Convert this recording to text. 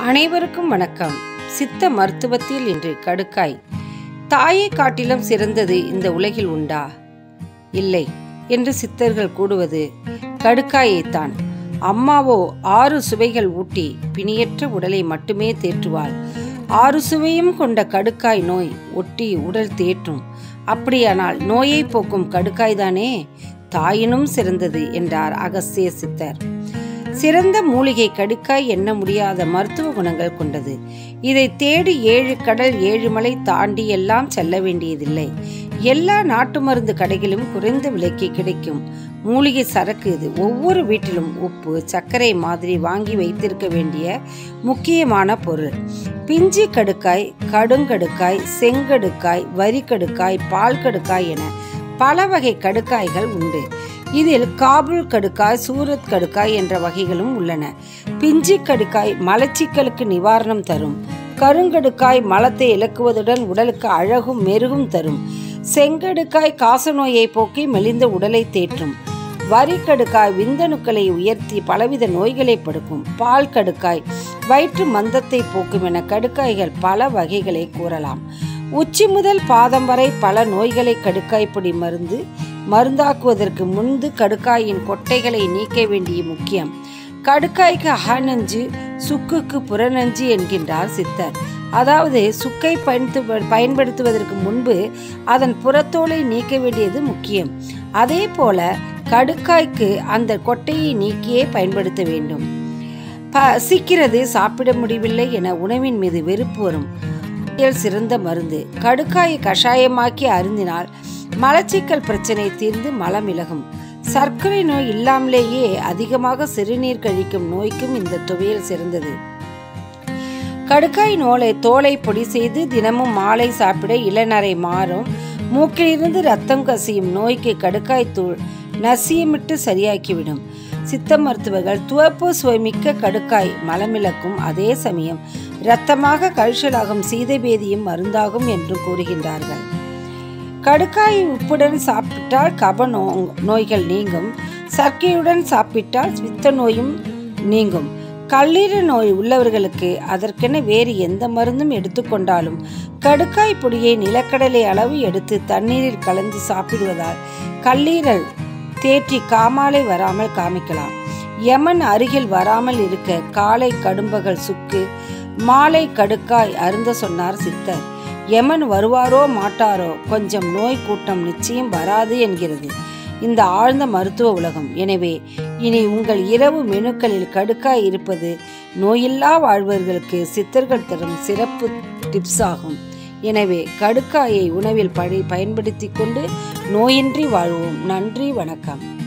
அனைவருக்கும் வணக்கம் சித்த மருத்துவத்தில் இன்று கடுக்காய் தாயை காட்டிலும் சிறந்தது இந்த உலகில் உண்டா இல்லை என்று சித்தர்கள் கூடுவது கடுக்காயைத்தான் அம்மாவோ ஆறு சுவைகள் ஊட்டி பிணியற்ற உடலை மட்டுமே தேற்றுவாள் ஆறு சுவையும் கொண்ட கடுக்காய் நோய் ஒட்டி உடல் தேற்றும் அப்படியானால் நோயை போக்கும் கடுக்காய்தானே தாயினும் சிறந்தது என்றார் அகஸ்திய சித்தர் சிறந்த மூலிகை கடுக்காய் எண்ண முடியாத மருத்துவ குணங்கள் கொண்டது இதை தேடி ஏழு கடல் ஏழு மலை தாண்டி எல்லாம் செல்ல வேண்டியதில்லை எல்லா நாட்டு மருந்து கடைகளிலும் குறைந்த விலைக்கு கிடைக்கும் மூலிகை சரக்கு இது ஒவ்வொரு வீட்டிலும் உப்பு சர்க்கரை மாதிரி வாங்கி வைத்திருக்க வேண்டிய முக்கியமான பொருள் பிஞ்சி கடுக்காய் கடுங்கடுக்காய் செங்கடுக்காய் வரிக்கடுக்காய் பால் கடுக்காய் என பல வகை கடுக்காய்கள் உண்டு இதில் காபுல் கடுக்காய் சூரத் கடுக்காய் என்ற வகைகளும் உள்ளன பிஞ்சி கடுக்காய் மலச்சிக்கலுக்கு நிவாரணம் தரும் கருங்கடுக்காய் மலத்தை இலக்குவதுடன் உடலுக்கு அழகும் மெருகும் தரும் செங்கடுக்காய் காசநோயை போக்கி மெலிந்த உடலை தேற்றும் வரிக்கடுக்காய் விந்தணுக்களை உயர்த்தி பலவித நோய்களை படுக்கும் பால் கடுக்காய் வயிற்று மந்தத்தை போக்கும் என கடுக்காய்கள் பல வகைகளை கூறலாம் உச்சி முதல் பாதம் வரை பல நோய்களை கடுக்காய்ப்பொடி மருந்து மருந்தாக்குவதற்கு முன்பு கடுக்காயின் கொட்டைகளை நீக்க வேண்டிய முக்கியம் கடுக்காய்க்கு அகநஞ்சு சுக்குக்கு புறநஞ்சு என்கின்றார் சித்தர் அதாவது சுக்கை பயன்படுத்து பயன்படுத்துவதற்கு முன்பு அதன் புறத்தோலை நீக்க வேண்டியது முக்கியம் அதே போல கடுக்காய்க்கு அந்த கொட்டையை நீக்கியே பயன்படுத்த வேண்டும் பசிக்கிறது சாப்பிட முடியவில்லை என உணவின் மீது வெறுப்பு வரும் சிறந்த மருந்து கடுக்காயை கஷாயமாக்கி அருந்தினால் மலச்சிக்கல் பிரச்சனை தீர்ந்து மலம் இலகும் சர்க்கரை நோய் இல்லாமலேயே அதிகமாக சிறுநீர் கழிக்கும் நோய்க்கும் இந்த துவையல் சிறந்தது கடுக்காய் நோலை தோலை பொடி செய்து தினமும் மாலை சாப்பிட இளநரை மாறும் மூக்கிலிருந்து ரத்தம் கசியும் நோய்க்கு கடுக்காய் தூள் நசியமிட்டு சரியாக்கிவிடும் சித்த மருத்துவர்கள் துவப்பு சுவைமிக்க கடுக்காய் மலமிளக்கும் அதே சமயம் இரத்தமாக கழிச்சலாகும் சீதைபேதியும் மருந்தாகும் என்று கூறுகின்றார்கள் கடுக்காய் உப்புடன் சாப்பிட்டால் கப நோ நோய்கள் நீங்கும் சர்க்கையுடன் சாப்பிட்டால் பித்த நோயும் நீங்கும் கல்லீரல் நோய் உள்ளவர்களுக்கு அதற்கென வேறு எந்த மருந்தும் எடுத்துக்கொண்டாலும் கடுக்காய் பொடியை நிலக்கடலை அளவு எடுத்து தண்ணீரில் கலந்து சாப்பிடுவதால் கல்லீரல் தேற்றி காமாலை வராமல் காமிக்கலாம் யமன் அருகில் வராமல் இருக்க காலை கடும்பகல் சுக்கு மாலை கடுக்காய் அருந்த சொன்னார் சித்தர் யமன் வருவாரோ மாட்டாரோ கொஞ்சம் நோய் கூட்டம் நிச்சயம் வராது என்கிறது இந்த ஆழ்ந்த மருத்துவ உலகம் எனவே இனி உங்கள் இரவு மெனுக்களில் கடுக்காய் இருப்பது நோயில்லா வாழ்வர்களுக்கு சித்தர்கள் தரும் சிறப்பு டிப்ஸ் ஆகும் எனவே கடுக்காயை உணவில் படி பயன்படுத்தி கொண்டு நோயின்றி வாழ்வோம் நன்றி வணக்கம்